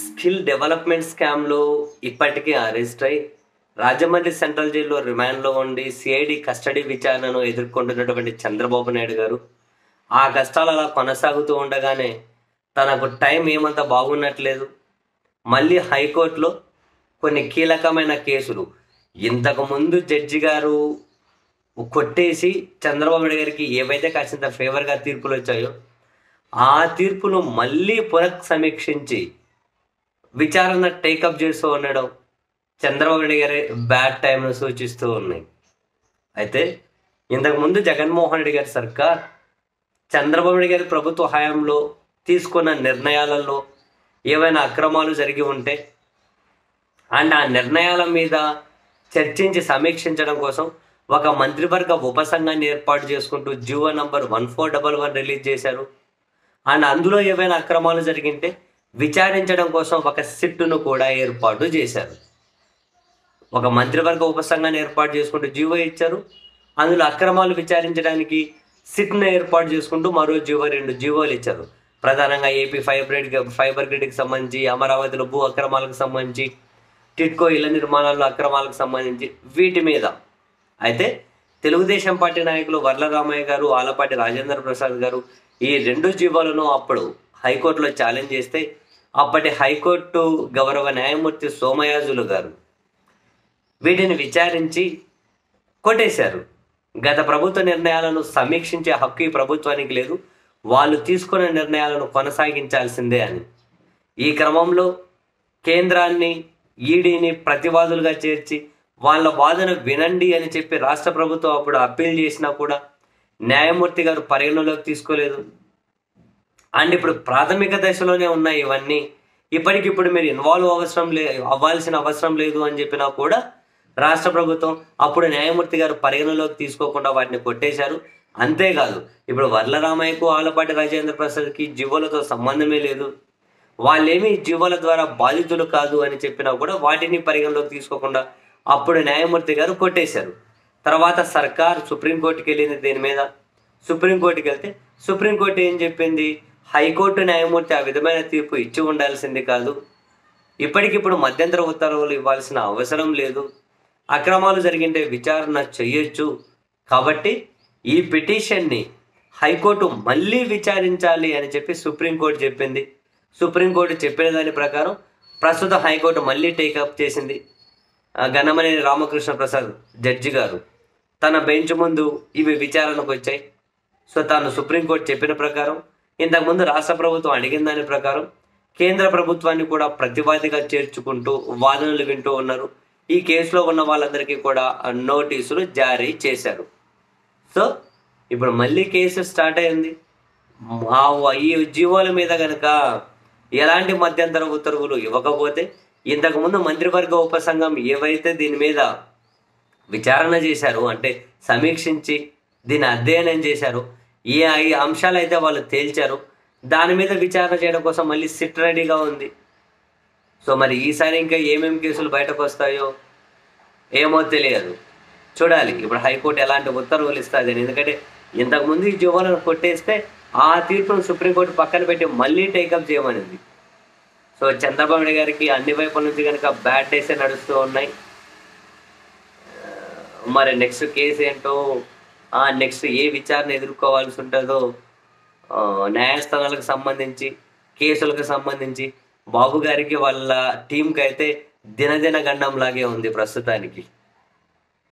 skill development స్కామ్లో ఇప్పటికే arrest అయి రాజమండ్రి సెంట్రల్ జైల్లో రిమాండ్లో ఉండి సిఐడి కస్టడీ విచారణను ఎదుర్కొంటున్నటువంటి చంద్రబాబు నాయుడు గారు ఆ కష్టాలు అలా కొనసాగుతూ ఉండగానే తనకు టైం ఏమంత బాగున్నట్లేదు మళ్ళీ హైకోర్టులో కొన్ని కీలకమైన కేసులు ఇంతకు ముందు జడ్జి గారు కొట్టేసి చంద్రబాబు నాయుడు గారికి ఏవైతే కాసింత ఫేవర్గా తీర్పులు వచ్చాయో ఆ తీర్పును మళ్ళీ పునః సమీక్షించి విచారణ టేకప్ చేస్తూ ఉండడం చంద్రబాబు నాయుడు గారి బ్యాడ్ టైంను సూచిస్తూ ఉన్నాయి అయితే ఇంతకుముందు జగన్మోహన్ రెడ్డి గారి సర్కార్ చంద్రబాబు నాయుడు గారి ప్రభుత్వ హయాంలో తీసుకున్న నిర్ణయాలలో ఏవైనా అక్రమాలు జరిగి ఉంటే అండ్ ఆ నిర్ణయాల మీద చర్చించి సమీక్షించడం కోసం ఒక మంత్రివర్గ ఉపసంఘాన్ని ఏర్పాటు చేసుకుంటూ GO number one four double one release చేశారు అండ్ అందులో ఏవైనా అక్రమాలు జరిగింటే విచారించడం కోసం ఒక సిట్టును కూడా ఏర్పాటు చేశారు ఒక మంత్రివర్గ ఉపసంఘాన్ని ఏర్పాటు చేసుకుంటూ జీవో ఇచ్చారు అందులో అక్రమాలు విచారించడానికి సిట్ను ఏర్పాటు చేసుకుంటూ మరో జీవో రెండు జీవోలు ఇచ్చారు ప్రధానంగా ఏపీ ఫైబర్ గ్రిడ్ ఫైబర్ గ్రిడ్కి సంబంధించి అమరావతిలో భూ అక్రమాలకు సంబంధించి టిట్కో ఇళ్ల నిర్మాణాల్లో అక్రమాలకు సంబంధించి వీటి మీద అయితే తెలుగుదేశం పార్టీ నాయకులు వర్ల రామయ్య గారు ఆలపాటి రాజేంద్ర ప్రసాద్ గారు ఈ రెండు జీవోలను అప్పుడు హైకోర్టులో ఛాలెంజ్ చేస్తే అప్పటి హైకోర్టు గౌరవ న్యాయమూర్తి సోమయాజులు గారు వీటిని విచారించి కొట్టేశారు గత ప్రభుత్వ నిర్ణయాలను సమీక్షించే హక్కు ఈ ప్రభుత్వానికి లేదు వాళ్ళు తీసుకున్న నిర్ణయాలను కొనసాగించాల్సిందే అని ఈ క్రమంలో కేంద్రాన్ని ఈడీని ప్రతివాదులుగా చేర్చి వాళ్ళ వాదన వినండి అని చెప్పి రాష్ట్ర ప్రభుత్వం అప్పుడు అప్పీల్ చేసినా కూడా న్యాయమూర్తి గారు పరిగణలోకి తీసుకోలేదు అండ్ ఇప్పుడు ప్రాథమిక దశలోనే ఉన్నాయి ఇవన్నీ ఇప్పటికిప్పుడు మీరు ఇన్వాల్వ్ అవసరం లే అవ్వాల్సిన అవసరం లేదు అని చెప్పినా కూడా రాష్ట్ర ప్రభుత్వం అప్పుడు న్యాయమూర్తి గారు పరిగణలోకి తీసుకోకుండా వాటిని కొట్టేశారు అంతేకాదు ఇప్పుడు వర్లరామయ్యకు ఆలపాటి రాజేంద్ర ప్రసాద్కి జీవోలతో సంబంధమే లేదు వాళ్ళేమి ఈ జీవోల ద్వారా బాధితులు కాదు అని చెప్పినా కూడా వాటిని పరిగణలోకి తీసుకోకుండా అప్పుడు న్యాయమూర్తి గారు కొట్టేశారు తర్వాత సర్కార్ సుప్రీంకోర్టుకి వెళ్ళింది దీని మీద సుప్రీంకోర్టుకి వెళ్తే సుప్రీంకోర్టు ఏం చెప్పింది హైకోర్టు న్యాయమూర్తి ఆ విధమైన తీర్పు ఇచ్చి ఉండాల్సింది కాదు ఇప్పటికిప్పుడు మధ్యంతర ఉత్తర్వులు ఇవ్వాల్సిన అవసరం లేదు అక్రమాలు జరిగింటే విచారణ చెయ్యొచ్చు కాబట్టి ఈ పిటిషన్ని హైకోర్టు మళ్ళీ విచారించాలి అని చెప్పి సుప్రీంకోర్టు చెప్పింది సుప్రీంకోర్టు చెప్పిన దాని ప్రకారం ప్రస్తుత హైకోర్టు మళ్ళీ టేకప్ చేసింది ఆ, గణమనేని రామకృష్ణ ప్రసాద్ జడ్జి గారు తన బెంచ్ ముందు ఇవి విచారణకు వచ్చాయి సో తాను సుప్రీంకోర్టు చెప్పిన ప్రకారం ఇంతకుముందు రాష్ట్ర ప్రభుత్వం అడిగిన దాని ప్రకారం కేంద్ర ప్రభుత్వాన్ని కూడా ప్రతివాదిగా చేర్చుకుంటూ వాదనలు వింటూ ఉన్నారు ఈ కేసులో ఉన్న వాళ్ళందరికీ కూడా నోటీసులు జారీ చేశారు సో ఇప్పుడు మళ్ళీ కేసు స్టార్ట్ అయింది ఆ ఈ జీవోల మీద కనుక ఎలాంటి మధ్యంతర ఉత్తర్వులు ఇవ్వకపోతే ఇంతకుముందు మంత్రివర్గ ఉపసంఘం ఏవైతే దీని మీద విచారణ చేశారు అంటే సమీక్షించి దీన్ని అధ్యయనం చేశారు ఈ ఈ అంశాలు అయితే వాళ్ళు తేల్చారు దాని మీద విచారణ చేయడం కోసం మళ్ళీ సిట్ రెడీగా ఉంది సో మరి ఈసారి ఇంకా ఏమేమి కేసులు బయటకు వస్తాయో ఏమో తెలియదు చూడాలి ఇప్పుడు హైకోర్టు ఎలాంటి ఉత్తర్వులు ఇస్తుంది ఎందుకంటే ఇంతకుముందు ఈ జీవోలను కొట్టేస్తే ఆ తీర్పును సుప్రీంకోర్టు పక్కన పెట్టి మళ్ళీ టేకప్ చేయమనింది సో చంద్రబాబు నాయుడు గారికి అన్ని వైపుల నుంచి కనుక బ్యాడ్ డేసే నడుస్తూ ఉన్నాయి మరి నెక్స్ట్ కేసు ఏంటో ఆ నెక్స్ట్ ఏ విచారణ ఎదుర్కోవాల్సి ఉంటుందో ఆ, న్యాయస్థానాలకు సంబంధించి కేసులకు సంబంధించి బాబు గారికి వాళ్ళ టీంకి అయితే దినదిన గండం లాగే ఉంది ప్రస్తుతానికి